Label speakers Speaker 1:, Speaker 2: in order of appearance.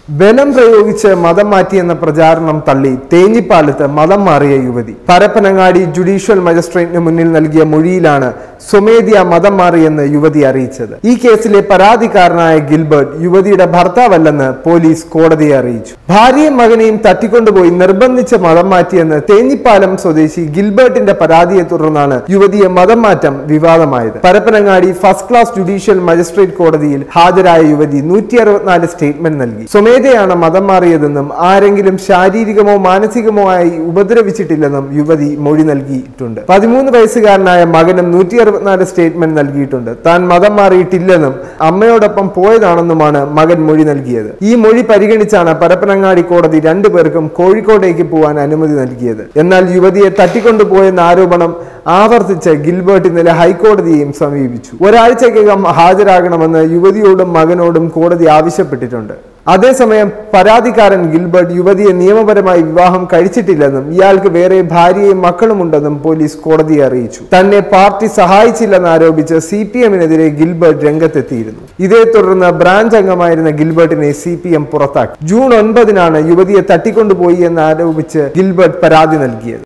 Speaker 1: ബലം പ്രയോഗിച്ച് മതം മാറ്റിയെന്ന പ്രചാരണം തള്ളി തേഞ്ഞിപ്പാലത്ത് മതം മാറിയ യുവതി പരപ്പനങ്ങാടി ജുഡീഷ്യൽ മജിസ്ട്രേറ്റിന് മുന്നിൽ നൽകിയ മൊഴിയിലാണ് സ്വമേധ്യ മതം മാറിയെന്ന് യുവതി അറിയിച്ചത് ഈ കേസിലെ പരാതിക്കാരനായ ഗിൽബർട്ട് യുവതിയുടെ ഭർത്താവല്ലെന്ന് പോലീസ് കോടതിയെ അറിയിച്ചു ഭാര്യയും മകനെയും തട്ടിക്കൊണ്ടുപോയി നിർബന്ധിച്ച് മതം മാറ്റിയെന്ന് തേഞ്ഞിപ്പാലം സ്വദേശി ഗിൽബർട്ടിന്റെ പരാതിയെ തുടർന്നാണ് യുവതിയെ മതം മാറ്റം വിവാദമായത് Parappanangadi first class judicial magistrate കോടതിയിൽ ഹാജരായ യുവതി നൂറ്റി അറുപത്തിനാല് സ്റ്റേറ്റ്മെന്റ് നൽകി സ്വമേധയാണ് മതം മാറിയതെന്നും ആരെങ്കിലും ശാരീരികമോ മാനസികമോ ആയി ഉപദ്രവിച്ചിട്ടില്ലെന്നും യുവതി മൊഴി നൽകിയിട്ടുണ്ട് പതിമൂന്ന് വയസ്സുകാരനായ മകനും നൂറ്റി അറുപത്തിനാല് സ്റ്റേറ്റ്മെന്റ് നൽകിയിട്ടുണ്ട് താൻ മതം മാറിയിട്ടില്ലെന്നും അമ്മയോടൊപ്പം പോയതാണെന്നുമാണ് മകൻ മൊഴി നൽകിയത് ഈ മൊഴി പരിഗണിച്ചാണ് പരപ്പനങ്ങാടി കോടതി രണ്ടുപേർക്കും കോഴിക്കോട്ടേക്ക് പോകാൻ അനുമതി നൽകിയത് എന്നാൽ യുവതിയെ തട്ടിക്കൊണ്ടുപോയെന്ന ആരോപണം ആവർത്തിച്ച് ഗിൽബർട്ട് ഇന്നലെ ഹൈക്കോടതിയെയും സമീപിച്ചു ഒരാഴ്ചക്കകം ഹാജരാകണമെന്ന് യുവതിയോടും മകനോടും കോടതി ആവശ്യപ്പെട്ടിട്ടുണ്ട് അതേസമയം പരാതിക്കാരൻ ഗിൽബർട്ട് യുവതിയെ നിയമപരമായി വിവാഹം കഴിച്ചിട്ടില്ലെന്നും ഇയാൾക്ക് വേറെ ഭാര്യയും മക്കളുമുണ്ടെന്നും പോലീസ് കോടതിയെ അറിയിച്ചു തന്നെ പാർട്ടി സഹായിച്ചില്ലെന്ന് ആരോപിച്ച് സി പി എമ്മിനെതിരെ ഗിൽബർട്ട് രംഗത്തെത്തിയിരുന്നു ഇതേ തുടർന്ന് ബ്രാഞ്ച് അംഗമായിരുന്ന ഗിൽബർട്ടിനെ സി പി എം പുറത്താക്കി ജൂൺ ഒൻപതിനാണ് യുവതിയെ തട്ടിക്കൊണ്ടുപോയി എന്ന് ആരോപിച്ച് ഗിൽബർട്ട് പരാതി നൽകിയത്